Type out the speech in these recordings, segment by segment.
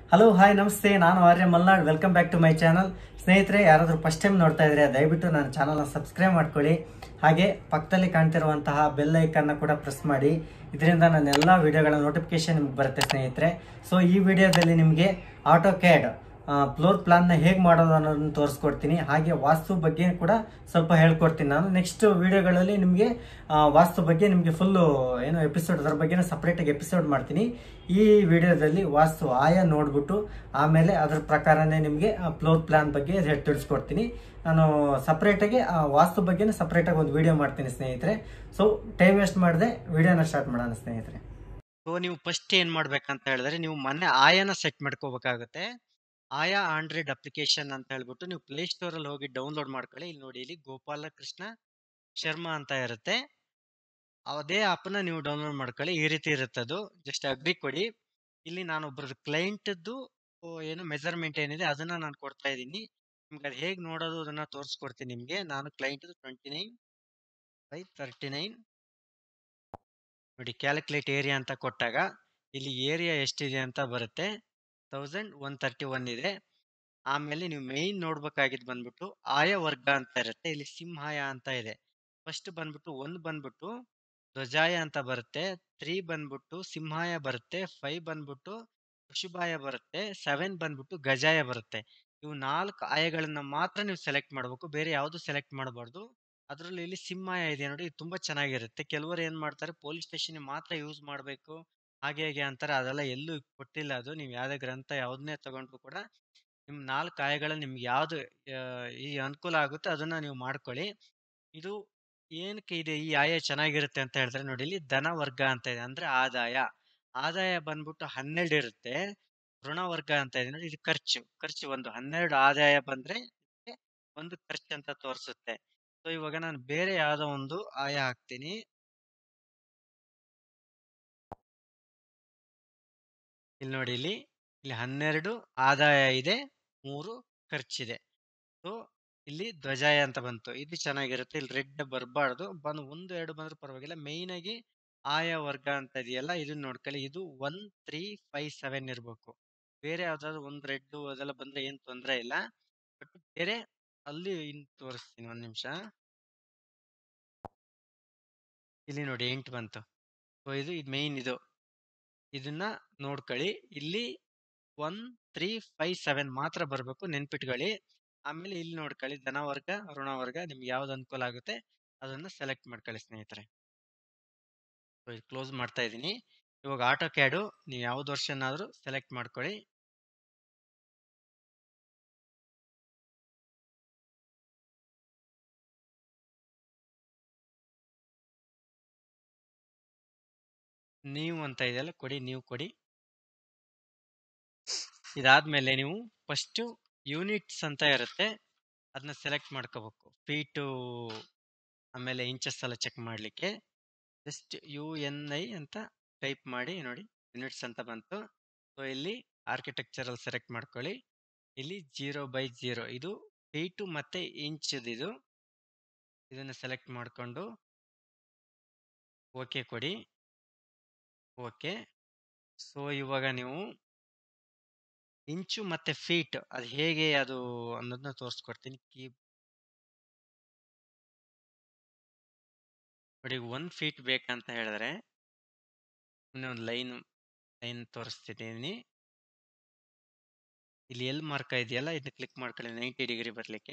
Hello hi ನಮಸ್ತೆ ನಾನು Arya Malnad welcome back to my channel ಸ್ನೇಹಿತರೆ ಯಾರಾದರೂ ಫಸ್ಟ್ ಟೈಮ್ ನೋಡ್ತಾ ಇದ್ರೆ ದಯವಿಟ್ಟು ನನ್ನ ಚಾನಲ್ನ ಸಬ್ಸ್ಕ್ರೈಬ್ ಮಾಡ್ಕೊಳ್ಳಿ ಹಾಗೆ ಪಕ್ಕದಲ್ಲಿ ಕಾಣ್ತಿರುವಂತಹ ಬೆಲ್ ಐಕನ್ನ ಕೂಡ ಪ್ರೆಸ್ ಮಾಡಿ ಇದರಿಂದ ನನ್ನ ಎಲ್ಲ ವಿಡಿಯೋಗಳ ನೋಟಿಫಿಕೇಶನ್ ನಿಮ್ಗೆ ಬರುತ್ತೆ ಸ್ನೇಹಿತರೆ ಸೊ ಈ ವಿಡಿಯೋದಲ್ಲಿ ನಿಮಗೆ ಆಟೋ ಕ್ಯಾಡ್ ಫ್ಲೋರ್ ಪ್ಲಾನ್ನ ಹೇಗೆ ಮಾಡೋದು ಅನ್ನೋದನ್ನು ತೋರಿಸ್ಕೊಡ್ತೀನಿ ಹಾಗೆ ವಾಸ್ತು ಬಗ್ಗೆ ಕೂಡ ಸ್ವಲ್ಪ ಹೇಳ್ಕೊಡ್ತೀನಿ ನಾನು ನೆಕ್ಸ್ಟ್ ವಿಡಿಯೋಗಳಲ್ಲಿ ನಿಮಗೆ ವಾಸ್ತು ಬಗ್ಗೆ ನಿಮಗೆ ಫುಲ್ಲು ಏನು ಎಪಿಸೋಡ್ ಅದರ ಬಗ್ಗೆ ಸಪ್ರೇಟಾಗಿ ಎಪಿಸೋಡ್ ಮಾಡ್ತೀನಿ ಈ ವಿಡಿಯೋದಲ್ಲಿ ವಾಸ್ತು ಆಯಾ ನೋಡ್ಬಿಟ್ಟು ಆಮೇಲೆ ಅದ್ರ ಪ್ರಕಾರನೇ ನಿಮಗೆ ಫ್ಲೋರ್ ಪ್ಲಾನ್ ಬಗ್ಗೆ ಹೇಳ್- ತಿಳಿಸ್ಕೊಡ್ತೀನಿ ನಾನು ಸಪ್ರೇಟಾಗಿ ವಾಸ್ತು ಬಗ್ಗೆನೇ ಸಪ್ರೇಟಾಗಿ ಒಂದು ವಿಡಿಯೋ ಮಾಡ್ತೀನಿ ಸ್ನೇಹಿತರೆ ಸೊ ಟೈಮ್ ವೇಸ್ಟ್ ಮಾಡದೆ ವಿಡಿಯೋನ ಸ್ಟಾರ್ಟ್ ಮಾಡೋಣ ಸ್ನೇಹಿತರೆ ಸೊ ನೀವು ಫಸ್ಟ್ ಏನು ಮಾಡ್ಬೇಕಂತ ಹೇಳಿದ್ರೆ ನೀವು ಮನೆ ಆಯಾನ ಸೆಟ್ ಮಾಡ್ಕೋಬೇಕಾಗುತ್ತೆ ಆಯಾ ಆಂಡ್ರಾಯ್ಡ್ ಅಪ್ಲಿಕೇಶನ್ ಅಂತ ಹೇಳ್ಬಿಟ್ಟು ನೀವು ಪ್ಲೇ ಸ್ಟೋರಲ್ಲಿ ಹೋಗಿ ಡೌನ್ಲೋಡ್ ಮಾಡ್ಕೊಳ್ಳಿ ಇಲ್ಲಿ ನೋಡಿ ಇಲ್ಲಿ ಗೋಪಾಲ ಕೃಷ್ಣ ಶರ್ಮಾ ಅಂತ ಇರುತ್ತೆ ಅದೇ ಆ್ಯಪ್ನ ನೀವು ಡೌನ್ಲೋಡ್ ಮಾಡ್ಕೊಳ್ಳಿ ಈ ರೀತಿ ಇರುತ್ತೆ ಅದು ಜಸ್ಟ್ ಅಗ್ರಿ ಕೊಡಿ ಇಲ್ಲಿ ನಾನು ಒಬ್ಬರದ್ದು ಕ್ಲೈಂಟದ್ದು ಏನು ಮೆಜರ್ಮೆಂಟ್ ಏನಿದೆ ಅದನ್ನ ನಾನು ಕೊಡ್ತಾ ಇದ್ದೀನಿ ನಿಮ್ಗೆ ಅದು ಹೇಗೆ ನೋಡೋದು ಅದನ್ನ ತೋರಿಸ್ಕೊಡ್ತೀನಿ ನಿಮಗೆ ನಾನು client twenty nine by thirty nine ನೋಡಿ ಕ್ಯಾಲ್ಕುಲೇಟ್ ಏರಿಯಾ ಅಂತ ಕೊಟ್ಟಾಗ ಇಲ್ಲಿ ಏರಿಯಾ ಎಷ್ಟಿದೆ ಅಂತ ಬರುತ್ತೆ ತೌಸಂಡ್ ಒನ್ ತರ್ಟಿ ಒನ್ ಇದೆ ಆಮೇಲೆ ನೀವು ಮೇಯ್ನ್ ನೋಡ್ಬೇಕಾಗಿದ್ದು ಬಂದ್ಬಿಟ್ಟು ಆಯ ವರ್ಗ ಅಂತ ಇರುತ್ತೆ ಇಲ್ಲಿ ಸಿಂಹಾಯ ಅಂತ ಇದೆ ಫಸ್ಟ್ ಬಂದ್ಬಿಟ್ಟು ಒಂದು ಬಂದ್ಬಿಟ್ಟು ಧ್ವಜಾಯ ಅಂತ ಬರುತ್ತೆ ತ್ರೀ ಬಂದ್ಬಿಟ್ಟು ಸಿಂಹಾಯ ಬರುತ್ತೆ ಫೈವ್ ಬಂದ್ಬಿಟ್ಟು ಋಷುಭಾಯ ಬರುತ್ತೆ ಸೆವೆನ್ ಬಂದ್ಬಿಟ್ಟು ಗಜಾಯ ಬರುತ್ತೆ ಇವು ನಾಲ್ಕು ಆಯಗಳನ್ನ ಮಾತ್ರ ನೀವು ಸೆಲೆಕ್ಟ್ ಮಾಡಬೇಕು ಬೇರೆ ಯಾವುದು ಸೆಲೆಕ್ಟ್ ಮಾಡಬಾರ್ದು ಅದರಲ್ಲಿ ಇಲ್ಲಿ ಸಿಂಹಾಯ ಇದೆ ನೋಡಿ ಇದು ತುಂಬಾ ಚೆನ್ನಾಗಿರುತ್ತೆ ಕೆಲವರು ಏನ್ ಮಾಡ್ತಾರೆ ಪೊಲೀಸ್ ಸ್ಟೇಷನ್ ಮಾತ್ರ ಯೂಸ್ ಮಾಡಬೇಕು ಹಾಗೆ ಹೇಗೆ ಅಂತಾರೆ ಅದೆಲ್ಲ ಎಲ್ಲೂ ಕೊಟ್ಟಿಲ್ಲ ಅದು ನೀವು ಯಾವುದೇ ಗ್ರಂಥ ಯಾವ್ದನ್ನೇ ತಗೊಂಡ್ರು ಕೂಡ ನಿಮ್ ನಾಲ್ಕು ಆಯಗಳ ನಿಮ್ಗೆ ಯಾವ್ದು ಆ, ಈ ಅನುಕೂಲ ಆಗುತ್ತೆ ಅದನ್ನ ನೀವು ಮಾಡ್ಕೊಳ್ಳಿ ಇದು ಏನಕ್ಕೆ ಇದೆ ಈ ಆಯ ಚೆನ್ನಾಗಿರುತ್ತೆ ಅಂತ ಹೇಳಿದ್ರೆ ನೋಡಿ ಇಲ್ಲಿ ಧನ ವರ್ಗ ಅಂತ ಇದೆ ಅಂದ್ರೆ ಆದಾಯ ಆದಾಯ ಬಂದ್ಬಿಟ್ಟು ಹನ್ನೆರಡು ಇರುತ್ತೆ ಋಣ ವರ್ಗ ಅಂತ ಇದೆ ನೋಡಿ ಇದು ಖರ್ಚು ಖರ್ಚು ಒಂದು ಹನ್ನೆರಡು ಆದಾಯ ಬಂದ್ರೆ ಇದಕ್ಕೆ ಒಂದು ಖರ್ಚು ಅಂತ ತೋರಿಸುತ್ತೆ ಸೊ ಇವಾಗ ನಾನು ಬೇರೆ ಯಾವ್ದೋ ಒಂದು ಆಯ ಹಾಕ್ತೀನಿ ಇಲ್ಲಿ ನೋಡಿ ಇಲ್ಲಿ ಇಲ್ಲಿ ಹನ್ನೆರಡು ಆದಾಯ ಇದೆ ಮೂರು ಖರ್ಚಿದೆ ಸೊ ಇಲ್ಲಿ ಧ್ವಜಾಯ ಅಂತ ಬಂತು ಇದು ಚೆನ್ನಾಗಿರುತ್ತೆ ಇಲ್ಲಿ ರೆಡ್ ಬರಬಾರ್ದು ಬಂದು ಒಂದು ಎರಡು ಬಂದ್ರೂ ಪರವಾಗಿಲ್ಲ ಮೇಯ್ನ್ ಆಗಿ ಆಯಾ ವರ್ಗ ಅಂತ ಇದೆಯಲ್ಲ ಇದನ್ನ ನೋಡ್ಕೊಳ್ಳಿ ಇದು ಒನ್ ತ್ರೀ ಫೈವ್ ಸೆವೆನ್ ಇರಬೇಕು ಬೇರೆ ಯಾವ್ದಾದ್ರು ಒಂದು ರೆಡ್ ಅದೆಲ್ಲ ಬಂದ್ರೆ ಏನ್ ತೊಂದರೆ ಇಲ್ಲ ಬಟ್ ಬೇರೆ ಅಲ್ಲಿ ಇನ್ ತೋರಿಸ್ತೀನಿ ಒಂದ್ ನಿಮಿಷ ಇಲ್ಲಿ ನೋಡಿ ಎಂಟು ಬಂತು ಸೊ ಇದು ಇದು ಮೇಯ್ನ್ ಇದು ಇದನ್ನ ನೋಡ್ಕೊಳ್ಳಿ ಇಲ್ಲಿ ಒನ್ ತ್ರೀ ಫೈವ್ ಸೆವೆನ್ ಮಾತ್ರ ಬರಬೇಕು ನೆನ್ಪಿಟ್ಕೊಳ್ಳಿ ಆಮೇಲೆ ಇಲ್ಲಿ ನೋಡ್ಕೊಳ್ಳಿ ಧನ ವರ್ಗ ಋಣ ವರ್ಗ ನಿಮ್ಗೆ ಯಾವ್ದು ಅನುಕೂಲ ಆಗುತ್ತೆ ಅದನ್ನ ಸೆಲೆಕ್ಟ್ ಮಾಡ್ಕೊಳ್ಳಿ ಸ್ನೇಹಿತರೆ ಕ್ಲೋಸ್ ಮಾಡ್ತಾ ಇದ್ದೀನಿ ಇವಾಗ ಆಟೋ ಕ್ಯಾಡು ನೀವು ಯಾವ್ದು ವರ್ಷನ್ ಆದ್ರೂ ಸೆಲೆಕ್ಟ್ ಮಾಡ್ಕೊಳ್ಳಿ ನೀವು ಅಂತ ಇದೆಯಲ್ಲ ಕೊಡಿ ನೀವು ಕೊಡಿ ಇದಾದ್ಮೇಲೆ ನೀವು ಫಸ್ಟ್ ಯೂನಿಟ್ಸ್ ಅಂತ ಇರುತ್ತೆ ಅದನ್ನ ಸೆಲೆಕ್ಟ್ ಮಾಡ್ಕೋಬೇಕು ಫೀಟು ಆಮೇಲೆ ಇಂಚಸ್ ಎಲ್ಲ ಚೆಕ್ ಮಾಡಲಿಕ್ಕೆ ಜಸ್ಟ್ ಯು ಎನ್ ಐ ಅಂತ ಟೈಪ್ ಮಾಡಿ ನೋಡಿ ಯೂನಿಟ್ಸ್ ಅಂತ ಬಂತು ಸೊ ಇಲ್ಲಿ ಆರ್ಕಿಟೆಕ್ಚರಲ್ ಸೆಲೆಕ್ಟ್ ಮಾಡ್ಕೊಳ್ಳಿ ಇಲ್ಲಿ ಜೀರೋ ಬೈ ಜೀರೋ ಇದು ಫೀಟು ಮತ್ತೆ ಇಂಚ್ ಇದು ಇದನ್ನ ಸೆಲೆಕ್ಟ್ ಮಾಡಿಕೊಂಡು ಓಕೆ ಕೊಡಿ ಓಕೆ ಸೊ ಇವಾಗ ನೀವು ಇಂಚು ಮತ್ತೆ ಫೀಟ್ ಅದು ಹೇಗೆ ಅದು ಅನ್ನೋದನ್ನ ತೋರಿಸ್ಕೊಡ್ತೀನಿ ಕೀ ನೋಡಿ ಒಂದ್ ಫೀಟ್ ಬೇಕಂತ ಹೇಳಿದ್ರೆ ಒಂದು ಲೈನ್ ಲೈನ್ ತೋರಿಸ್ತಿದ್ದೀನಿ ಇಲ್ಲಿ ಎಲ್ ಮಾರ್ಕ ಇದೆಯಲ್ಲ ಇದನ್ನ ಕ್ಲಿಕ್ ಮಾಡ್ಕೊಳ್ಳಿ ನೈಂಟಿ ಡಿಗ್ರಿ ಬರ್ಲಿಕ್ಕೆ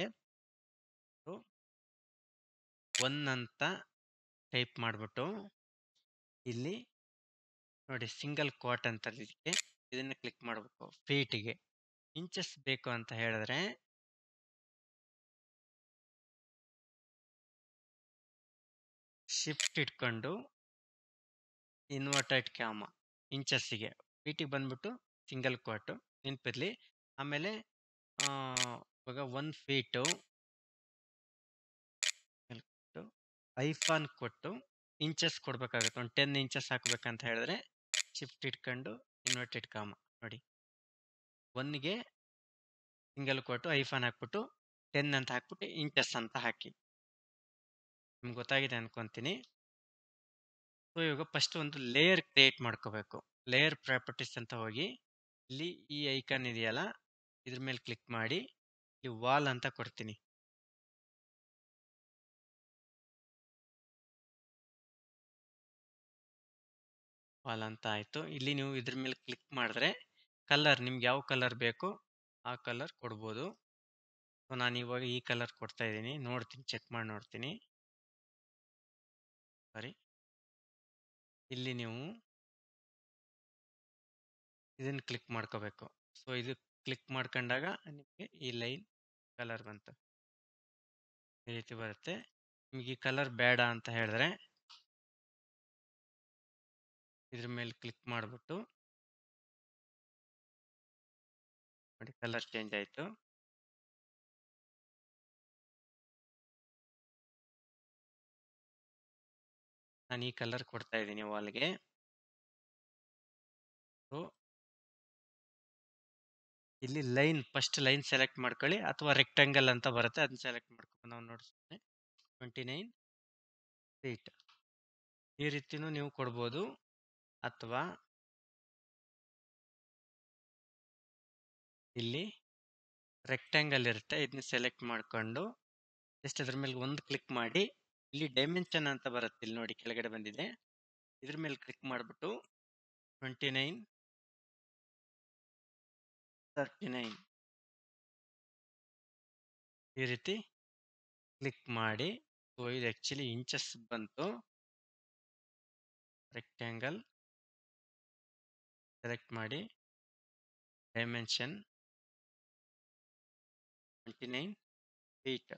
ಒನ್ ಅಂತ ಟೈಪ್ ಮಾಡ್ಬಿಟ್ಟು ಇಲ್ಲಿ ನೋಡಿ ಸಿಂಗಲ್ ಕ್ವಾಟ್ ಅಂತ ಇದಕ್ಕೆ ಇದನ್ನ ಕ್ಲಿಕ್ ಮಾಡಬೇಕು ಫೀಟಿಗೆ ಇಂಚಸ್ ಬೇಕು ಅಂತ ಹೇಳಿದ್ರೆ ಶಿಫ್ಟ್ ಇಟ್ಕೊಂಡು ಇನ್ವರ್ಟೆಡ್ ಕ್ಯಾಮ ಇಂಚಸ್ಸಿಗೆ ಫೀಟಿಗೆ ಬಂದ್ಬಿಟ್ಟು ಸಿಂಗಲ್ ಕ್ವಾಟು ನೆನಪಿರ್ಲಿ ಆಮೇಲೆ ಆ, ಇವಾಗ ಒನ್ ಫೀಟು ಐಫಾನ್ ಕೊಟ್ಟು ಇಂಚಸ್ ಕೊಡ್ಬೇಕಾಗುತ್ತೆ ಒಂದು ಟೆನ್ ಇಂಚಸ್ ಹಾಕ್ಬೇಕಂತ ಹೇಳಿದ್ರೆ ಶಿಫ್ಟ್ ಇಟ್ಕೊಂಡು ಇನ್ವರ್ಟೆಡ್ ಕಾಮ ನೋಡಿ ಒನ್ಗೆ ಸಿಂಗಲ್ ಕೊಟ್ಟು ಐಫಾನ್ ಹಾಕ್ಬಿಟ್ಟು ಟೆನ್ ಅಂತ ಹಾಕ್ಬಿಟ್ಟು ಇಂಚಸ್ ಅಂತ ಹಾಕಿ ನಿಮ್ಗೆ ಗೊತ್ತಾಗಿದೆ ಅನ್ಕೊಂತೀನಿ ಸೊ ಇವಾಗ ಫಸ್ಟ್ ಒಂದು ಲೇಯರ್ ಕ್ರಿಯೇಟ್ ಮಾಡ್ಕೋಬೇಕು ಲೇಯರ್ ಪ್ರಾಪರ್ಟೀಸ್ ಅಂತ ಹೋಗಿ ಇಲ್ಲಿ ಈ ಐಕಾನ್ ಇದೆಯಲ್ಲ ಇದ್ರ ಮೇಲೆ ಕ್ಲಿಕ್ ಮಾಡಿ ಇಲ್ಲಿ ವಾಲ್ ಅಂತ ಕೊಡ್ತೀನಿ ವಾಲ್ ಅಂತ ಆಯ್ತು ಇಲ್ಲಿ ನೀವು ಇದ್ರ ಮೇಲೆ ಕ್ಲಿಕ್ ಮಾಡಿದ್ರೆ ಕಲರ್ ನಿಮ್ಗೆ ಯಾವ ಕಲರ್ ಬೇಕು ಆ ಕಲರ್ ಕೊಡ್ಬೋದು ಸೊ ನಾನು ಇವಾಗ ಈ ಕಲರ್ ಕೊಡ್ತಾ ಇದ್ದೀನಿ ನೋಡ್ತೀನಿ ಚೆಕ್ ಮಾಡಿ ನೋಡ್ತೀನಿ ಸಾರಿ ಇಲ್ಲಿ ನೀವು ಇದನ್ನು ಕ್ಲಿಕ್ ಮಾಡ್ಕೋಬೇಕು ಸೊ ಇದು ಕ್ಲಿಕ್ ಮಾಡ್ಕೊಂಡಾಗ ನಿಮಗೆ ಈ ಲೈನ್ ಕಲರ್ ಬಂತು ಈ ರೀತಿ ಬರುತ್ತೆ ನಿಮಗೆ ಈ ಕಲರ್ ಬೇಡ ಅಂತ ಹೇಳಿದ್ರೆ ಇದ್ರ ಮೇಲೆ ಕ್ಲಿಕ್ ಮಾಡಿಬಿಟ್ಟು ನೋಡಿ ಕಲರ್ ಚೇಂಜ್ ಆಯಿತು ನಾನು ಈ ಕಲರ್ ಕೊಡ್ತಾ ಇದ್ದೀನಿ ವಾಲ್ಗೆ ಸೊ ಇಲ್ಲಿ ಲೈನ್ ಫಸ್ಟ್ ಲೈನ್ ಸೆಲೆಕ್ಟ್ ಮಾಡ್ಕೊಳ್ಳಿ ಅಥವಾ ರೆಕ್ಟಾಂಗಲ್ ಅಂತ ಬರುತ್ತೆ ಅದನ್ನ ಸೆಲೆಕ್ಟ್ ಮಾಡ್ಕೊಂಡು ನಾವು ನೋಡ್ತೀನಿ ಟ್ವೆಂಟಿ ನೈನ್ ಫೀಟ್ ಈ ರೀತಿನೂ ನೀವು ಕೊಡ್ಬೋದು ಅಥವಾ ಇಲ್ಲಿ ರೆಕ್ಟಾಂಗಲ್ ಇರುತ್ತೆ ಇದನ್ನ ಸೆಲೆಕ್ಟ್ ಮಾಡ್ಕೊಂಡು ಜಸ್ಟ್ ಅದ್ರ ಮೇಲೆ ಒಂದು ಕ್ಲಿಕ್ ಮಾಡಿ ಇಲ್ಲಿ ಡೈಮೆನ್ಷನ್ ಅಂತ ಬರುತ್ತೆ ಇಲ್ಲಿ ನೋಡಿ ಕೆಳಗಡೆ ಬಂದಿದೆ ಇದ್ರ ಮೇಲೆ ಕ್ಲಿಕ್ ಮಾಡಿಬಿಟ್ಟು ಟ್ವೆಂಟಿ ನೈನ್ ತರ್ಟಿ ನೈನ್ ಈ ರೀತಿ ಕ್ಲಿಕ್ ಮಾಡಿ ಸೊ ಇದು ಆ್ಯಕ್ಚುಲಿ ಇಂಚಸ್ ಬಂತು ರೆಕ್ಟ್ಯಾಂಗಲ್ ಸೆಲೆಕ್ಟ್ ಮಾಡಿ dimension twenty nine feet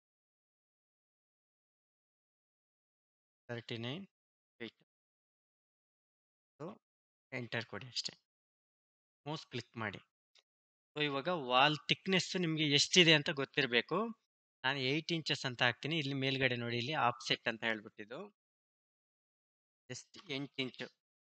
thirty nine feet so enter ಕೊಡಿ ಅಷ್ಟೇ ಮೌಸ್ ಕ್ಲಿಕ್ ಮಾಡಿ ಸೊ ಇವಾಗ ವಾಲ್ ಥಿಕ್ನೆಸ್ ನಿಮಗೆ ಎಷ್ಟಿದೆ ಅಂತ ಗೊತ್ತಿರಬೇಕು ನಾನು ಏಯ್ಟ್ ಇಂಚಸ್ ಅಂತ ಹಾಕ್ತೀನಿ ಇಲ್ಲಿ ಮೇಲ್ಗಡೆ ನೋಡಿ ಇಲ್ಲಿ ಆಫ್ಸೆಟ್ ಅಂತ ಹೇಳ್ಬಿಟ್ಟಿದ್ದು ಜಸ್ಟ್ ಎಂಟು ಇಂಚು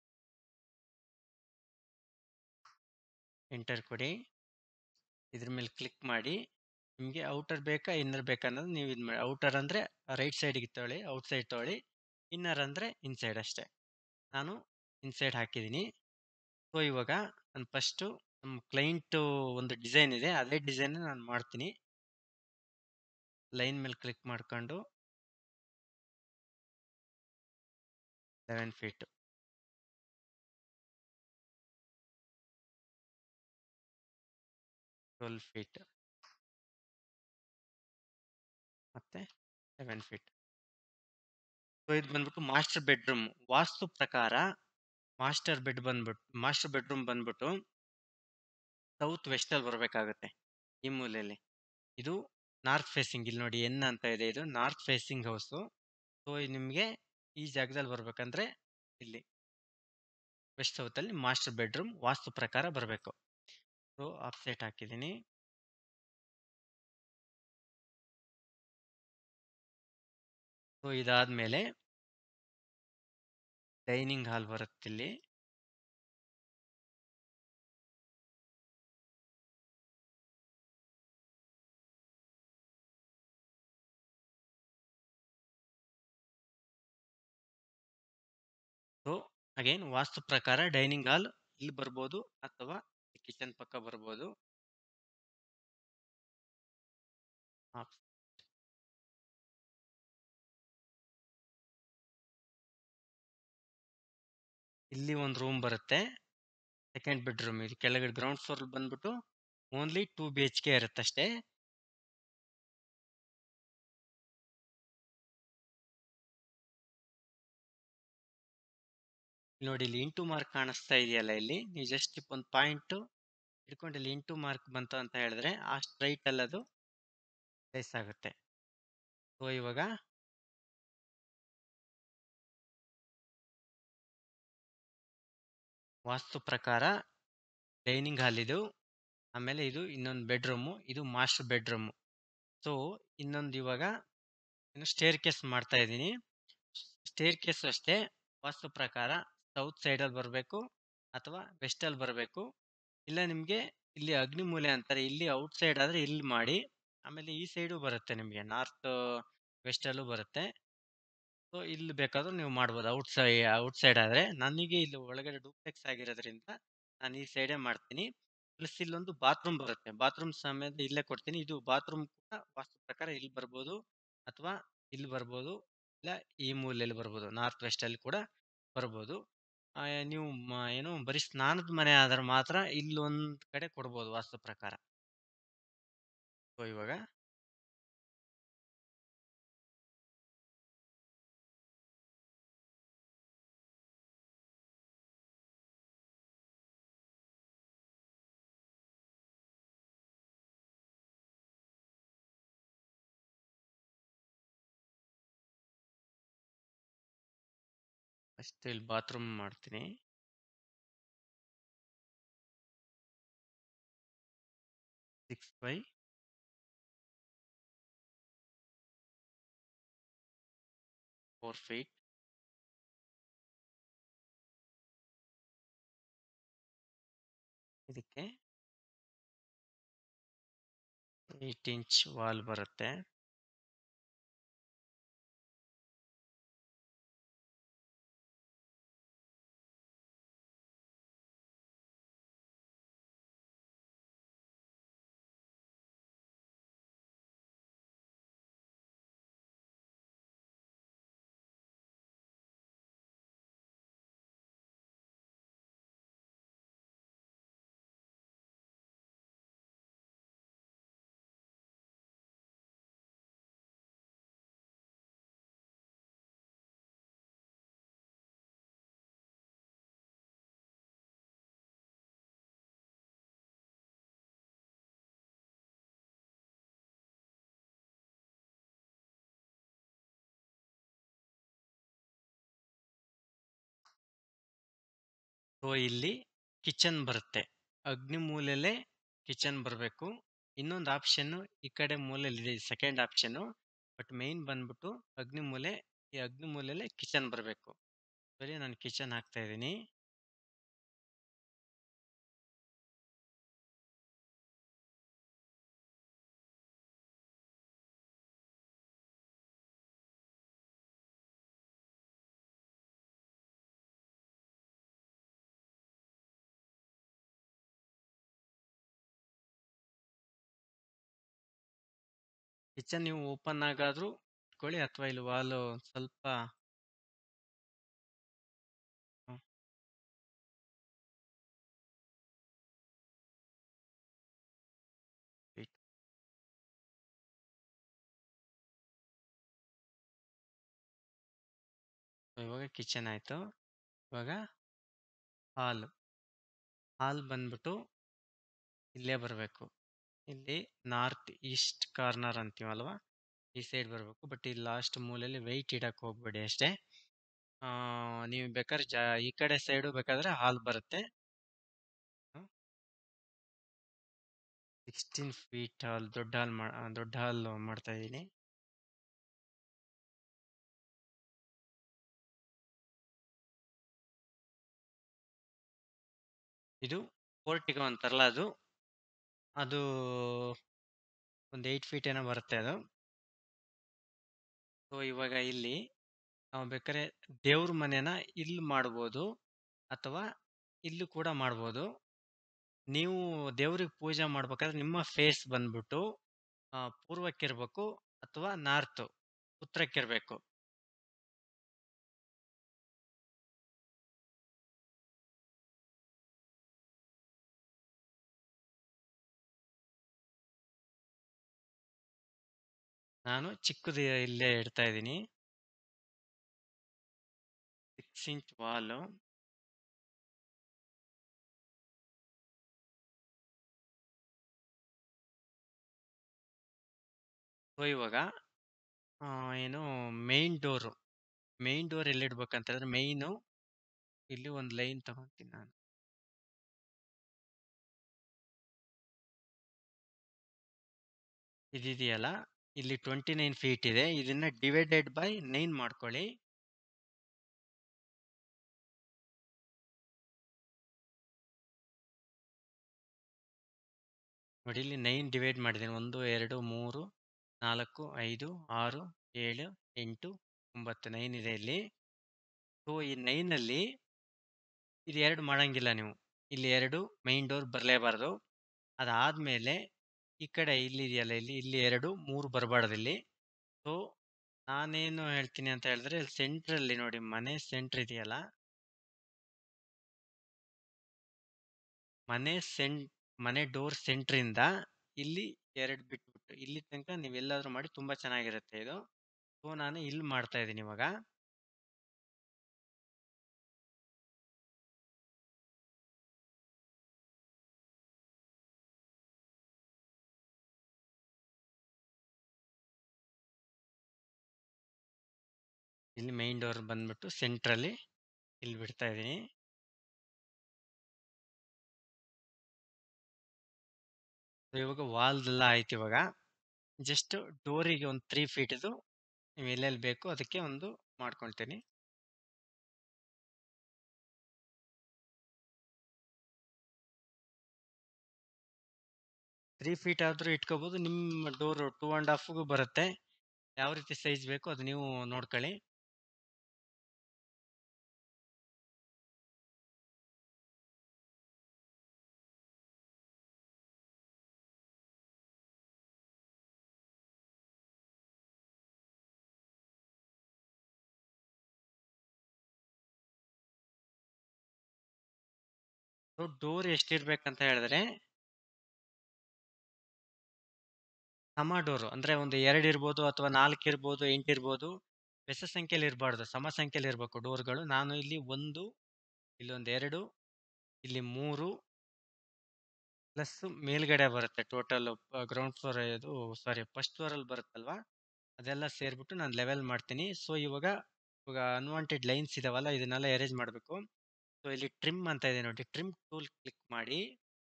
ಎಂಟರ್ ಕೊಡಿ ಇದ್ರ ಮೇಲೆ ಕ್ಲಿಕ್ ಮಾಡಿ ನಿಮಗೆ ಔಟರ್ ಬೇಕಾ ಇನ್ನರ್ ಬೇಕಾ ಅನ್ನೋದು ನೀವು ಇದು ಮಾಡಿ ಔಟರ್ ಅಂದರೆ ರೈಟ್ ಸೈಡಿಗೆ ತೊಗೊಳ್ಳಿ ಔಟ್ ಸೈಡ್ ತೊಗೊಳ್ಳಿ ಇನ್ನರ್ ಅಂದರೆ ಇನ್ಸೈಡ್ ಅಷ್ಟೇ ನಾನು ಇನ್ಸೈಡ್ ಹಾಕಿದ್ದೀನಿ ಸೊ ಇವಾಗ ನಾನು ಫಸ್ಟು ನಮ್ಮ ಕ್ಲೈಂಟು ಒಂದು ಡಿಸೈನ್ ಇದೆ ಅದೇ ಡಿಸೈನ್ ನಾನು ಮಾಡ್ತೀನಿ ಲೈನ್ ಮೇಲೆ ಕ್ಲಿಕ್ ಮಾಡ್ಕೊಂಡು ಲೆವೆನ್ ಫೀಟ್ ಟ್ವೆಲ್ ಫೀಟ್ ಮತ್ತೆ ಲೆವೆನ್ ಫೀಟ್ ಸೊ ಇದು ಬಂದ್ಬಿಟ್ಟು ಮಾಸ್ಟರ್ ಬೆಡ್ರೂಮ್ ವಾಸ್ತು ಪ್ರಕಾರ ಮಾಸ್ಟರ್ ಬೆಡ್ ಬಂದ್ಬಿಟ್ಟು ಮಾಸ್ಟರ್ ಬೆಡ್ರೂಮ್ ಬಂದ್ಬಿಟ್ಟು ಸೌತ್ ವೆಸ್ಟಲ್ಲಿ ಬರಬೇಕಾಗುತ್ತೆ ಈ ಮೂಲೆಯಲ್ಲಿ ಇದು ನಾರ್ತ್ ಫೇಸಿಂಗ್ ಇಲ್ಲಿ ನೋಡಿ ಎನ್ ಅಂತ ಇದೆ ಇದು ನಾರ್ತ್ ಫೇಸಿಂಗ್ ಹೌಸು ಸೊ ನಿಮಗೆ ಈ ಜಾಗದಲ್ಲಿ ಬರ್ಬೇಕಂದ್ರೆ ಇಲ್ಲಿ ವೆಸ್ಟ್ ಸೌತಲ್ಲಿ ಮಾಸ್ಟರ್ ಬೆಡ್ರೂಮ್ ವಾಸ್ತು ಪ್ರಕಾರ ಬರಬೇಕು ಸೊ ಆಫ್ಸೆಟ್ ಹಾಕಿದ್ದೀನಿ ಸೊ ಇದಾದ್ಮೇಲೆ ಡೈನಿಂಗ್ ಹಾಲ್ ಬರುತ್ತೆ ಇಲ್ಲಿ ಸೊ ಅಗೇನ್ ವಾಸ್ತು ಪ್ರಕಾರ ಡೈನಿಂಗ್ ಹಾಲ್ ಇಲ್ಲಿ ಬರ್ಬೋದು ಅಥವಾ ಕಿಚನ್ ಪಕ್ಕ ಬರ್ಬೋದು ಆಪ್- ಇಲ್ಲಿ ಒಂದು ರೂಮ್ ಬರುತ್ತೆ ಸೆಕೆಂಡ್ ಬೆಡ್ರೂಮ್ ಇದು ಕೆಳಗಡೆ ಗ್ರೌಂಡ್ ಫ್ಲೋರ್ ಬಂದ್ಬಿಟ್ಟು only two B H K ಇರುತ್ತೆ ಅಷ್ಟೇ ಇಲ್ಲಿ ನೋಡಿ ಇಲ್ಲಿ ಇಂಟು ಮಾರ್ಕ್ ಕಾಣಿಸ್ತಾ ಇದೆಯಲ್ಲ ಇಲ್ಲಿ ನೀವು ಜಸ್ಟ್ ಒಂದು ಪಾಯಿಂಟ್ ಹಿಡ್ಕೊಂಡು ಇಲ್ಲಿ ಇಂಟು ಮಾರ್ಕ್ ಬಂತು ಅಂತ ಹೇಳಿದ್ರೆ ಆ ಸ್ಟ್ರೈಟ್ ಅಲ್ಲಿ ಅದು ಪ್ಲೇಸ್ ಆಗುತ್ತೆ ಸೊ ಇವಾಗ ವಾಸ್ತು ಪ್ರಕಾರ ಡೈನಿಂಗ್ ಹಾಲ್ ಇದು ಆಮೇಲೆ ಇದು ಇನ್ನೊಂದು ಬೆಡ್ರೂಮು ಇದು ಮಾಸ್ಟರ್ ಬೆಡ್ರೂಮು ಸೊ ಇನ್ನೊಂದು ಇವಾಗ ಇನ್ನು ಸ್ಟೇರ್ ಕೇಸ್ ಮಾಡ್ತಾ ಇದ್ದೀನಿ ಸ್ಟೇರ್ ಕೇಸ್ ಅಷ್ಟೇ ವಾಸ್ತು ಪ್ರಕಾರ ಸೌತ್ ಸೈಡಲ್ಲಿ ಬರಬೇಕು ಅಥವಾ ವೆಸ್ಟಲ್ಲಿ ಬರಬೇಕು ಇಲ್ಲ ನಿಮಗೆ ಇಲ್ಲಿ ಅಗ್ನಿಮೂಲೆ ಅಂತಾರೆ ಇಲ್ಲಿ ಔಟ್ ಸೈಡ್ ಆದರೆ ಇಲ್ಲಿ ಮಾಡಿ ಆಮೇಲೆ ಈ ಸೈಡು ಬರುತ್ತೆ ನಿಮಗೆ ನಾರ್ತ್ ವೆಸ್ಟಲ್ಲೂ ಬರುತ್ತೆ ಸೊ ಇಲ್ಲಿ ಬೇಕಾದ್ರೂ ನೀವು ಮಾಡ್ಬೋದು ಔಟ್ ಸೈ ಔಟ್ ಸೈಡ್ ಆದರೆ ನನಗೆ ಇಲ್ಲಿ ಒಳಗಡೆ ಡೂಪ್ಲೆಕ್ಸ್ ಆಗಿರೋದ್ರಿಂದ ನಾನು ಈ ಸೈಡೇ ಮಾಡ್ತೀನಿ ಪ್ಲಸ್ ಇಲ್ಲೊಂದು ಬಾತ್ರೂಮ್ ಬರುತ್ತೆ ಬಾತ್ರೂಮ್ ಸಮೇತ ಇಲ್ಲೇ ಕೊಡ್ತೀನಿ ಇದು ಬಾತ್ರೂಮ್ ಕೂಡ ವಾಸ್ತು ಪ್ರಕಾರ ಇಲ್ಲಿ ಬರ್ಬೋದು ಅಥವಾ ಇಲ್ಲಿ ಬರ್ಬೋದು ಇಲ್ಲ ಈ ಮೂಲೆಯಲ್ಲಿ ಬರ್ಬೋದು ನಾರ್ತ್ ವೆಸ್ಟ್ ಅಲ್ಲಿ ಕೂಡ ಬರ್ಬೋದು ಆ, ನೀವು ಮ- ಏನು ಬರೀ ಸ್ನಾನದ ಮನೆ ಆದ್ರೆ ಮಾತ್ರ ಇಲ್ಲೊಂದ್ ಕಡೆ ಕೊಡ್ಬೋದು ವಾಸ್ತು ಪ್ರಕಾರ ಸೊ ಇವಾಗ ಫಸ್ಟ್ ಇಲ್ಲಿ ಬಾತ್ರೂಮ್ ಮಾಡ್ತೀನಿ ಸಿಕ್ಸ್ ಬೈ ಫೋರ್ ಫೀಟ್ ಇದಕ್ಕೆ ಏಟ್ ಇಂಚ್ ವಾಲ್ ಬರುತ್ತೆ ಸೊ ಇಲ್ಲಿ ಕಿಚನ್ ಬರುತ್ತೆ ಅಗ್ನಿ ಮೂಲೆಯಲ್ಲೇ ಕಿಚನ್ ಬರಬೇಕು ಇನ್ನೊಂದು ಆಪ್ಷನ್ ಈ ಕಡೆ ಮೂಲೆಯಲ್ಲಿ ಇದೆ ಸೆಕೆಂಡ್ ಆಪ್ಷನ್ ಬಟ್ ಮೇನ್ ಬಂದ್ಬಿಟ್ಟು ಅಗ್ನಿ ಮೂಲೆ ಈ ಅಗ್ನಿ ಮೂಲೆಯಲ್ಲೇ ಕಿಚನ್ ಬರಬೇಕು ಸರಿ ನಾನು ಕಿಚನ್ ಹಾಕ್ತಾ ಇದ್ದೀನಿ ಕಿಚನ್ ನೀವು ಓಪನ್ ಆಗಾದ್ರೂ ಇಟ್ಕೊಳ್ಳಿ ಅಥವಾ ಇಲ್ಲಿ ವಾಲ್ ಸ್ವಲ್ಪ ಹ್ಮ್, wait. So, ಇವಾಗ ಕಿಚನ್ ಆಯ್ತು ಇವಾಗ ಹಾಲ್ ಹಾಲ್ ಬಂದ್ಬಿಟ್ಟು ಇಲ್ಲೇ ಬರಬೇಕು ಇಲ್ಲಿ ನಾರ್ತ್ ಈಸ್ಟ್ ಕಾರ್ನರ್ ಅಂತೀವಲ್ವಾ ಈ ಸೈಡ್ ಬರಬೇಕು ಬಟ್ ಇಲ್ಲಿ ಲಾಸ್ಟ್ ಮೂಲೆಯಲ್ಲಿ ವೆಯ್ಟ್ ಇಡಕ್ ಹೋಗ್ಬೇಡಿ ಅಷ್ಟೇ ಆ, ನೀವು ಬೇಕಾದ್ರೆ ಜಾ ಈ ಕಡೆ ಸೈಡು ಬೇಕಾದ್ರೆ ಹಾಲ್ ಬರುತ್ತೆ ಸಿಕ್ಸ್ಟೀನ್ ಫೀಟ್ ಹಾಲ್ ದೊಡ್ಡ ಹಾಲ್ ಮಾ ಆ, ದೊಡ್ಡ ಹಾಲ್ ಮಾಡ್ತಾ ಇದ್ದೀನಿ ಇದು ಪೋರ್ಟಿಗೋ ಅಂತಾರಲ್ಲ ಅದು ಅದು ಒಂದು ಏಯ್ಟ್ ಫೀಟ್ ಏನೋ ಬರುತ್ತೆ ಅದು ಸೊ ಇವಾಗ ಇಲ್ಲಿ ನಾವು ಬೇಕಾದ್ರೆ ದೇವ್ರ ಮನೆನ ಇಲ್ಲಿ ಮಾಡ್ಬೋದು ಅಥವಾ ಇಲ್ಲೂ ಕೂಡ ಮಾಡ್ಬೋದು ನೀವು ದೇವ್ರಿಗೆ ಪೂಜೆ ಮಾಡ್ಬೇಕಾದ್ರೆ ನಿಮ್ಮ ಫೇಸ್ ಬಂದ್ಬಿಟ್ಟು ಆ, ಪೂರ್ವಕ್ಕಿರ್ಬೇಕು ಅಥವಾ ನಾರ್ತ್ ಉತ್ತರಕ್ಕಿರ್ಬೇಕು ನಾನು ಚಿಕ್ಕದು ಇಲ್ಲೇ ಇಡ್ತಾ ಇದ್ದೀನಿ ಸಿಕ್ಸ್ ಇಂಚ್ ವಾಲು ಸೊ ಇವಾಗ ಆ, ಏನು ಮೇನ್ ಡೋರು ಮೇನ್ ಡೋರ್ ಎಲ್ಲಿ ಇಡ್ಬೇಕಂತಂದ್ರೆ ಮೇಯ್ನು ಇಲ್ಲಿ ಒಂದು ಲೈನ್ ತಗೊಂತೀನಿ ನಾನು ಇದಿದೆಯಲ್ಲ ಇಲ್ಲಿ ಟ್ವೆಂಟಿ ನೈನ್ ಫೀಟ್ ಇದೆ ಇದನ್ನ ಡಿವೈಡೆಡ್ ಬೈ ನೈನ್ ಮಾಡ್ಕೊಳ್ಳಿ ನೋಡಿ ಇಲ್ಲಿ ನೈನ್ ಡಿವೈಡ್ ಮಾಡಿದ್ದೀನಿ ಒಂದು ಎರಡು ಮೂರು ನಾಲ್ಕು ಐದು ಆರು ಏಳು ಎಂಟು ಒಂಬತ್ತು ನೈನ್ ಇದೆ ಇಲ್ಲಿ ಸೊ ಈ ನೈನಲ್ಲಿ ಇದು ಎರಡು ಮಾಡಂಗಿಲ್ಲ ನೀವು ಇಲ್ಲಿ ಎರಡು ಮೈನ್ ಡೋರ್ ಬರಲೇಬಾರ್ದು ಅದಾದ್ಮೇಲೆ ಈ ಕಡೆ ಇಲ್ಲಿ ಇದೆಯಲ್ಲ ಇಲ್ಲಿ ಇಲ್ಲಿ ಎರಡು ಮೂರು ಬರಬಾರ್ದು ಇಲ್ಲಿ ಸೊ ನಾನೇನು ಹೇಳ್ತೀನಿ ಅಂತ ಹೇಳಿದ್ರೆ ಇಲ್ಲಿ ಸೆಂಟ್ರಲ್ಲಿ ನೋಡಿ ಮನೆ ಸೆಂಟ್ರ್ ಇದೆಯಲ್ಲ ಮನೆ ಸೆಂಟ್ ಮನೆ ಡೋರ್ ಸೆಂಟ್ರಿಂದ ಇಲ್ಲಿ ಎರಡು ಬಿಟ್ಬಿಟ್ಟು ಇಲ್ಲಿ ತನಕ ನೀವೆಲ್ಲಾದ್ರೂ ಮಾಡಿ ತುಂಬಾ ಚೆನ್ನಾಗಿರುತ್ತೆ ಇದು ಸೊ ನಾನು ಇಲ್ಲಿ ಮಾಡ್ತಾ ಇದ್ದೀನಿ ಇವಾಗ ಇಲ್ಲಿ ಮೈನ್ ಡೋರ್ ಬಂದ್ಬಿಟ್ಟು ಸೆಂಟ್ರಲ್ಲಿ ಇಲ್ಲಿ ಬಿಡ್ತಾ ಇದ್ದೀನಿ ಸೊ ಇವಾಗ ವಾಲ್ದೆಲ್ಲ ಆಯ್ತು ಇವಾಗ ಜಸ್ಟ್ ಡೋರಿಗೆ ಒಂದು ತ್ರೀ ಫೀಟ್ ಇದು ನೀವು ಎಲ್ಲೆಲ್ಲಿ ಬೇಕು ಅದಕ್ಕೆ ಒಂದು ಮಾಡ್ಕೊಳ್ತೀನಿ ತ್ರೀ ಫೀಟ್ ಆದ್ರೂ ಇಟ್ಕೋಬಹುದು ನಿಮ್ಮ ಡೋರ್ ಟೂ ಅಂಡ್ ಹಾಫ್ಗೂ ಬರುತ್ತೆ ಯಾವ ರೀತಿ ಸೈಜ್ ಬೇಕು ಅದು ನೀವು ನೋಡ್ಕೊಳ್ಳಿ ಡೋರ್ ಎಷ್ಟಿರ್ಬೇಕಂತ ಹೇಳಿದ್ರೆ ಸಮ ಡೋರು ಅಂದ್ರೆ ಒಂದು ಎರಡು ಇರ್ಬೋದು ಅಥವಾ ನಾಲ್ಕು ಇರ್ಬೋದು ಎಂಟು ಇರ್ಬೋದು ಬೆಸ ಸಂಖ್ಯೆಯಲ್ಲಿ ಇರಬಾರ್ದು ಸಮ ಸಂಖ್ಯೆಯಲ್ಲಿ ಇರಬೇಕು ಡೋರ್ಗಳು ನಾನು ಇಲ್ಲಿ ಒಂದು ಇಲ್ಲೊಂದು ಎರಡು ಇಲ್ಲಿ ಮೂರು ಪ್ಲಸ್ ಮೇಲ್ಗಡೆ ಬರುತ್ತೆ ಟೋಟಲ್ ಗ್ರೌಂಡ್ ಫ್ಲೋರ್ ಇದು ಸಾರಿ ಫಸ್ಟ್ ಫ್ಲೋರ್ ಅಲ್ಲಿ ಬರುತ್ತಲ್ವಾ ಅದೆಲ್ಲ ಸೇರ್ಬಿಟ್ಟು ನಾನು ಲೆವೆಲ್ ಮಾಡ್ತೀನಿ ಸೊ ಇವಾಗ ಇವಾಗ ಅನ್ವಾಂಟೆಡ್ ಲೈನ್ಸ್ ಇದಾವಲ್ಲ ಇದನ್ನೆಲ್ಲ ಅರೇಂಜ್ ಮಾಡಬೇಕು ಸೊ ಇಲ್ಲಿ ಟ್ರಿಮ್ ಅಂತ ಇದೆ ನೋಡಿ ಟ್ರಿಮ್ ಟೂಲ್ ಕ್ಲಿಕ್ ಮಾಡಿ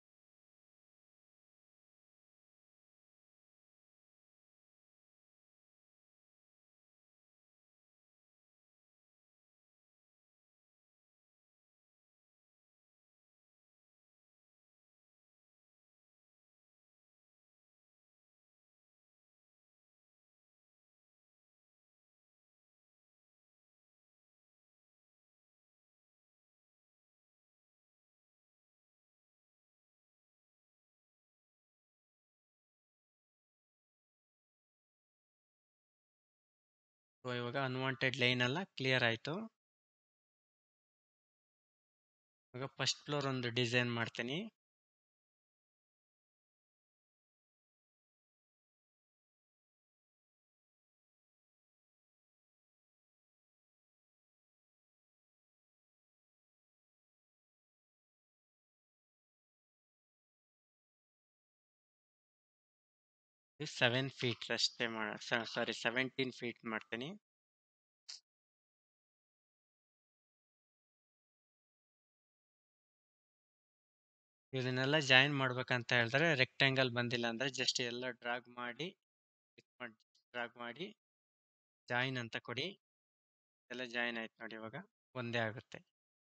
ಸೊ ಇವಾಗ ಅನ್ವಾಂಟೆಡ್ ಲೈನ್ ಎಲ್ಲ ಕ್ಲಿಯರ್ ಆಯ್ತು ಇವಾಗ ಫಸ್ಟ್ ಫ್ಲೋರ್ ಒಂದು ಡಿಸೈನ್ ಮಾಡ್ತೀನಿ ಸೆವೆನ್ ಫೀಟ್ ಅಷ್ಟೇ ಮಾಡ ಸಾರಿ ಸೆವೆಂಟೀನ್ ಫೀಟ್ ಮಾಡ್ತೀನಿ ಇದನ್ನೆಲ್ಲ ಜಾಯಿನ್ ಮಾಡ್ಬೇಕಂತ ಹೇಳಿದ್ರೆ ರೆಕ್ಟ್ಯಾಂಗಲ್ ಬಂದಿಲ್ಲ ಅಂದ್ರೆ ಜಸ್ಟ್ ಎಲ್ಲ ಡ್ರಾಗ್ ಮಾಡಿ ಕ್ಲಿಕ್ ಮಾಡಿ ಡ್ರಾಗ್ ಮಾಡಿ ಜಾಯಿನ್ ಅಂತ ಕೊಡಿ ಎಲ್ಲ ಜಾಯಿನ್ ಆಯ್ತು ನೋಡಿ ಇವಾಗ ಒಂದೇ ಆಗುತ್ತೆ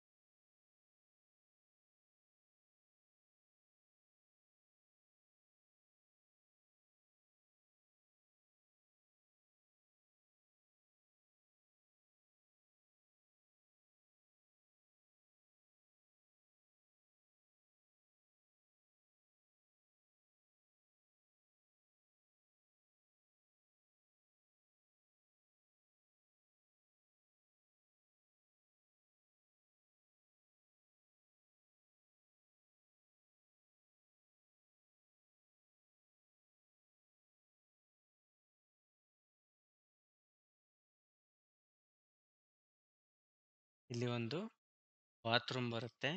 ಇಲ್ಲಿ ಒಂದು ಬಾತ್ರೂಮ್ ಬರುತ್ತೆ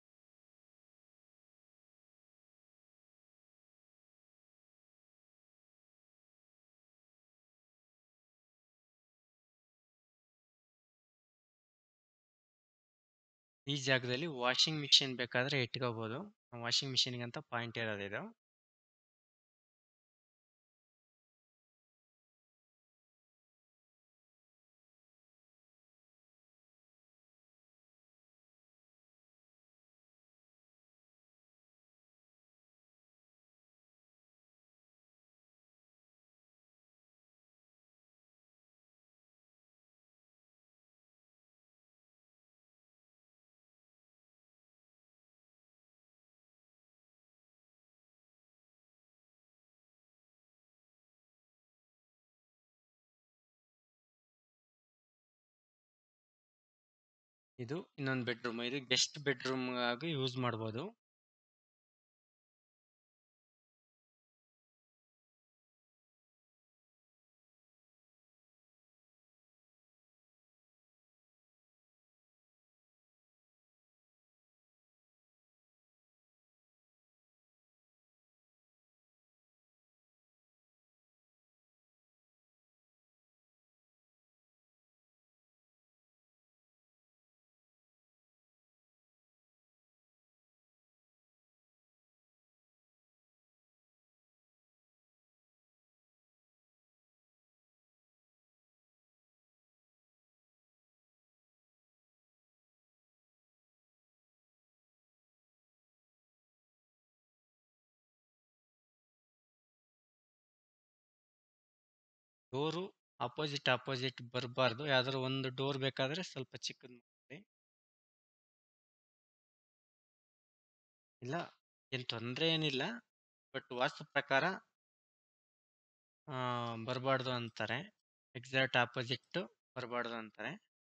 ಈ ಜಾಗದಲ್ಲಿ ವಾಷಿಂಗ್ ಮಿಷಿನ್ ಬೇಕಾದ್ರೆ ಇಟ್ಕೋಬಹುದು ವಾಷಿಂಗ್ ಮಿಷಿನ್ಗೆ ಅಂತ ಪಾಯಿಂಟ್ ಇರೋದು ಇದು ಇದು ಇನ್ನೊಂದು ಬೆಡ್ರೂಮ್ ಇದು ಗೆಸ್ಟ್ ಬೆಡ್ರೂಮ್ ಆಗಿ ಯೂಸ್ ಮಾಡ್ಬೋದು ಡೋರು ಅಪೋಸಿಟ್ ಅಪೋಸಿಟ್ ಬರಬಾರ್ದು ಯಾವ್ದಾದ್ರು ಒಂದು ಡೋರ್ ಬೇಕಾದ್ರೆ ಸ್ವಲ್ಪ ಚಿಕ್ಕದು ಮಾಡಿ ಇಲ್ಲ ಏನು ತೊಂದರೆ ಏನಿಲ್ಲ ಬಟ್ ವಾಸ್ತು ಪ್ರಕಾರ ಬರಬಾರ್ದು ಅಂತಾರೆ ಎಕ್ಸಾಕ್ಟ್ ಆಪೋಸಿಟ್ ಬರಬಾರ್ದು ಅಂತಾರೆ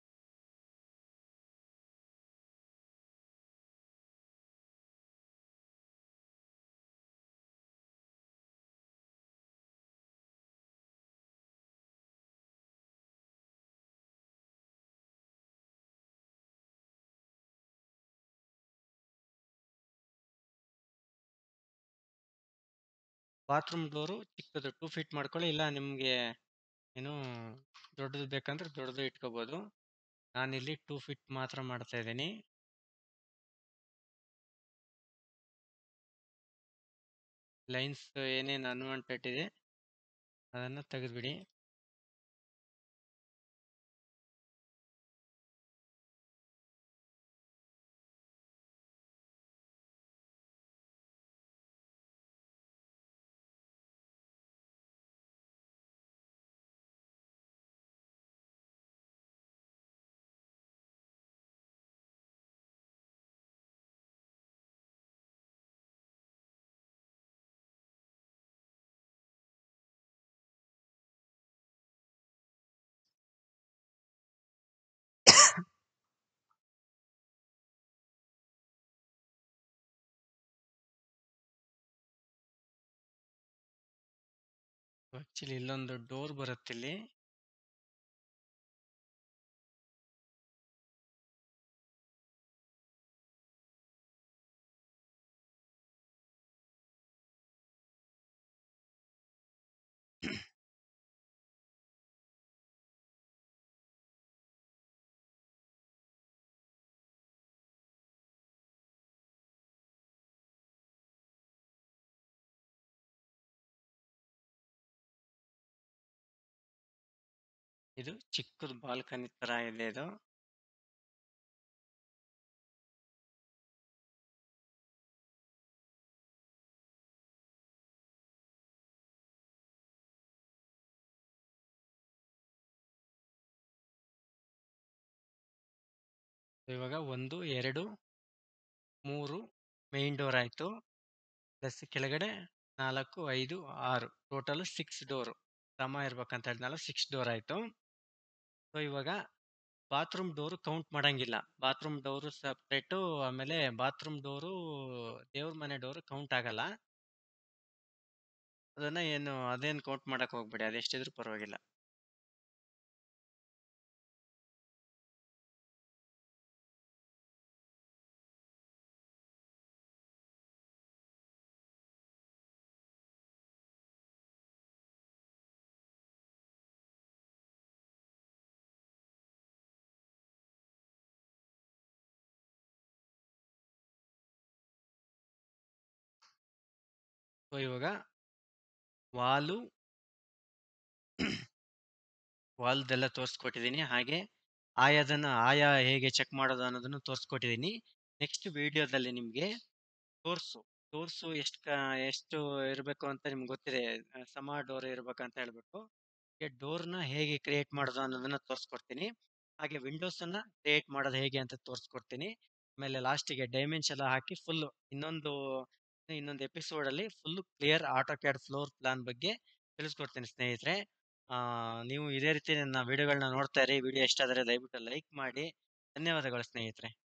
ಬಾತ್ರೂಮ್ ಡೋರು ಚಿಕ್ಕದು ಟೂ ಫೀಟ್ ಮಾಡ್ಕೊಳ್ಳಿ ಇಲ್ಲ ನಿಮಗೆ ಏನು ದೊಡ್ಡದು ಬೇಕಂದ್ರೆ ದೊಡ್ಡದು ಇಟ್ಕೋಬೋದು ನಾನಿಲ್ಲಿ ಟೂ ಫೀಟ್ ಮಾತ್ರ ಮಾಡ್ತಾ ಇದ್ದೀನಿ ಲೈನ್ಸ್ ಏನೇನು ಅನ್ವಾಂಟೆಡ್ ಇದೆ ಅದನ್ನು ತೆಗೆದುಬಿಡಿ ಆಕ್ಚುಲಿ ಇಲ್ಲೊಂದು ಡೋರ್ ಬರುತ್ತೆ ಇಲ್ಲಿ ಇದು ಚಿಕ್ಕದು ಬಾಲ್ಕನಿ ತರ ಇದೆ ಇದು ಇವಾಗ ಒಂದು ಎರಡು ಮೂರು ಮೇನ್ ಡೋರ್ ಆಯ್ತು ಪ್ಲಸ್ ಕೆಳಗಡೆ ನಾಲ್ಕು ಐದು ಆರು ಟೋಟಲ್ ಸಿಕ್ಸ್ ಡೋರು ಸಮ ಇರ್ಬೇಕಂತ ಹೇಳಿದ್ನಲ್ಲ ಸಿಕ್ಸ್ ಡೋರ್ ಆಯ್ತು ಸೊ ಇವಾಗ ಬಾತ್ರೂಮ್ ಡೋರು ಕೌಂಟ್ ಮಾಡಂಗಿಲ್ಲ ಬಾತ್ರೂಮ್ ಡೋರು ಸಪ್ರೇಟು ಆಮೇಲೆ ಬಾತ್ರೂಮ್ ಡೋರು ದೇವ್ರ ಮನೆ ಡೋರು ಕೌಂಟ್ ಆಗಲ್ಲ ಅದನ್ನ ಏನು ಅದೇನು ಕೌಂಟ್ ಮಾಡಕ್ ಹೋಗ್ಬೇಡಿ ಅದೆಷ್ಟಿದ್ರು ಪರವಾಗಿಲ್ಲ ಸೊ ಇವಾಗ ವಾಲು ವಾಲ್ದೆಲ್ಲ ತೋರಿಸ್ಕೊಟ್ಟಿದ್ದೀನಿ ಹಾಗೆ ಆಯಾದನ್ನ ಆಯಾ ಹೇಗೆ ಚೆಕ್ ಮಾಡೋದು ಅನ್ನೋದನ್ನು ತೋರಿಸ್ಕೊಟ್ಟಿದ್ದೀನಿ ನೆಕ್ಸ್ಟ್ ವಿಡಿಯೋದಲ್ಲಿ ನಿಮಗೆ ತೋರ್ಸು ತೋರ್ಸು ಎಷ್ಟು ಕ ಎಷ್ಟು ಇರಬೇಕು ಅಂತ ನಿಮ್ಗೆ ಗೊತ್ತಿದೆ ಆ, ಸಮ ಡೋರ್ ಇರ್ಬೇಕಂತ ಹೇಳ್ಬಿಟ್ಟು ಡೋರ್ನ ಹೇಗೆ ಕ್ರಿಯೇಟ್ ಮಾಡೋದು ಅನ್ನೋದನ್ನ ತೋರಿಸ್ಕೊಡ್ತೀನಿ ಹಾಗೆ ವಿಂಡೋಸ್ ಅನ್ನ ಕ್ರಿಯೇಟ್ ಮಾಡೋದು ಹೇಗೆ ಅಂತ ತೋರಿಸ್ಕೊಡ್ತೀನಿ ಆಮೇಲೆ ಲಾಸ್ಟಿಗೆ ಡೈಮೆನ್ಸ್ ಎಲ್ಲ ಹಾಕಿ ಫುಲ್ ಇನ್ನೊಂದು ಇನ್ನೊಂದು ಎಪಿಸೋಡ್ ಅಲ್ಲಿ full clear AutoCAD floor plan ಬಗ್ಗೆ ತಿಳಿಸ್ಕೊಡ್ತೀನಿ ಸ್ನೇಹಿತರೆ ಆ, ನೀವು ಇದೇ ರೀತಿ ನನ್ನ ವಿಡಿಯೋಗಳನ್ನ ನೋಡ್ತಾ ಇರಿ ವಿಡಿಯೋ ಇಷ್ಟ ಆದರೆ ದಯವಿಟ್ಟು ಲೈಕ್ ಮಾಡಿ ಧನ್ಯವಾದಗಳು ಸ್ನೇಹಿತರೆ